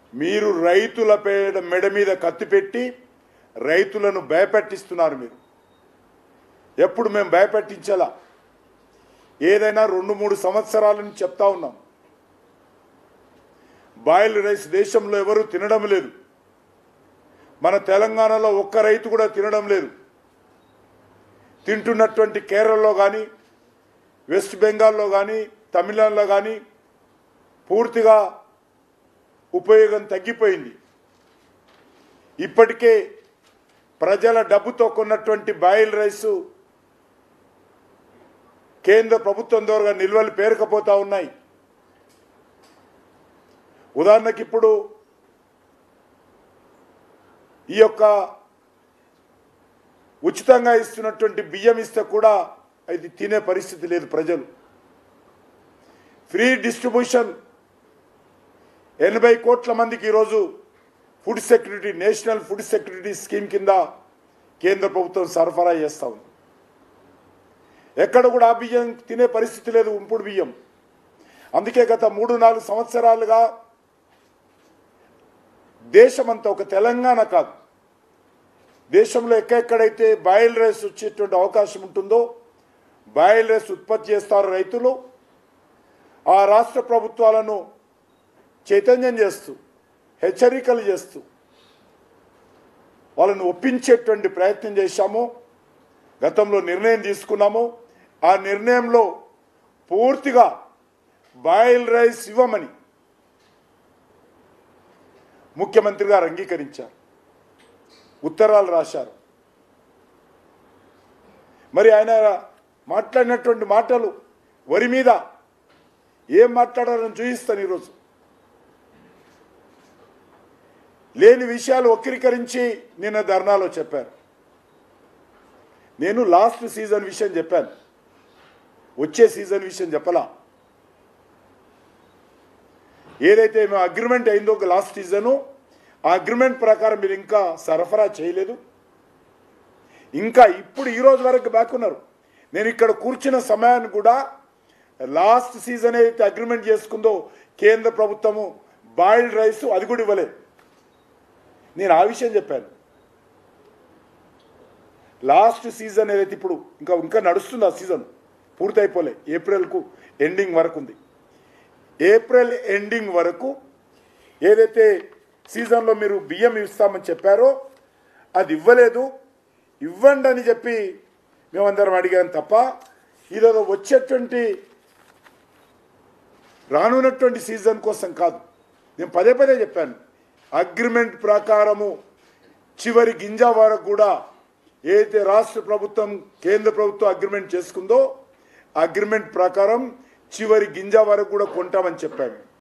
మీరు రైతుల పేడ మెడ మీద కత్తి పెట్టి రైతులను భయపెట్టిస్తున్నారు మీరు ఎప్పుడు మేము భయపెట్టించాలా ఏదైనా రెండు మూడు సంవత్సరాలని చెప్తా ఉన్నాం బాయిల్ రైస్ దేశంలో ఎవరు తినడం లేదు మన తెలంగాణలో ఒక్క రైతు కూడా తినడం లేదు తింటున్నటువంటి కేరళలో కానీ వెస్ట్ బెంగాల్లో కానీ తమిళనాడులో కానీ పూర్తిగా ఉపయోగం తగ్గిపోయింది ఇప్పటికే ప్రజల డబ్బుతో కొన్నటువంటి బాయిల్ రైసు కేంద్ర ప్రభుత్వం ద్వారా నిల్వలు పేరుకపోతా ఉన్నాయి ఉదాహరణకి ఇప్పుడు ఈ యొక్క ఉచితంగా ఇస్తున్నటువంటి బియ్యం ఇస్తే కూడా అది తినే పరిస్థితి లేదు ప్రజలు ఫ్రీ డిస్ట్రిబ్యూషన్ ఎనభై కోట్ల మందికి ఈరోజు food security national food security scheme కింద కేంద్ర ప్రభుత్వం సరఫరా చేస్తా ఉంది ఎక్కడ కూడా ఆ బియ్యం తినే పరిస్థితి లేదు ఉంపుడు బియ్యం అందుకే గత మూడు నాలుగు సంవత్సరాలుగా దేశమంతా ఒక తెలంగాణ కాదు దేశంలో ఎక్కడెక్కడైతే బాయిల్ రైస్ వచ్చేటువంటి అవకాశం ఉంటుందో బాయిల్ రైస్ ఉత్పత్తి చేస్తారు రైతులు ఆ రాష్ట్ర ప్రభుత్వాలను చైతన్యం చేస్తూ హెచ్చరికలు చేస్తూ వాళ్ళని ఒప్పించేటువంటి ప్రయత్నం చేశాము గతంలో నిర్ణయం తీసుకున్నాము ఆ నిర్ణయంలో పూర్తిగా బాయిల్ రైస్ ఇవ్వమని ముఖ్యమంత్రి గారు అంగీకరించారు ఉత్తరాలు రాశారు మరి ఆయన మాట్లాడినటువంటి మాటలు వరి మీద ఏం మాట్లాడారని చూపిస్తాను ఈరోజు లేని విషయాలు వక్రీకరించి నిన్న ధర్నాలో చెప్పారు నేను లాస్ట్ సీజన్ విషయం చెప్పాను వచ్చే సీజన్ విషయం చెప్పలా ఏదైతే మేము అగ్రిమెంట్ అయిందో ఒక లాస్ట్ సీజను ఆ అగ్రిమెంట్ ప్రకారం మీరు ఇంకా సరఫరా చేయలేదు ఇంకా ఇప్పుడు ఈ రోజు వరకు బ్యాక్ ఉన్నారు నేను ఇక్కడ కూర్చున్న సమయాన్ని కూడా లాస్ట్ సీజన్ ఏదైతే అగ్రిమెంట్ చేసుకుందో కేంద్ర ప్రభుత్వము బాయిల్డ్ రైస్ అది కూడా ఇవ్వలేదు నేను ఆ విషయం చెప్పాను లాస్ట్ సీజన్ ఏదైతే ఇప్పుడు ఇంకా ఇంకా నడుస్తుంది ఆ సీజన్ పూర్తయిపోలే ఏప్రిల్కు ఎండింగ్ వరకు ఉంది ఏప్రిల్ ఎండింగ్ వరకు ఏదైతే సీజన్లో మీరు బియ్యం ఇస్తామని చెప్పారో అది ఇవ్వలేదు ఇవ్వండి అని చెప్పి మేమందరం అడిగాం తప్ప ఇదేదో వచ్చేటువంటి రానున్నటువంటి సీజన్ కోసం కాదు నేను పదే పదే చెప్పాను అగ్రిమెంట్ ప్రకారము చివరి గింజ వరకు కూడా ఏదైతే రాష్ట్ర ప్రభుత్వం కేంద్ర ప్రభుత్వం అగ్రిమెంట్ చేసుకుందో అగ్రిమెంట్ ప్రకారం చివరి గింజ వరకు కూడా కొంటామని చెప్పాము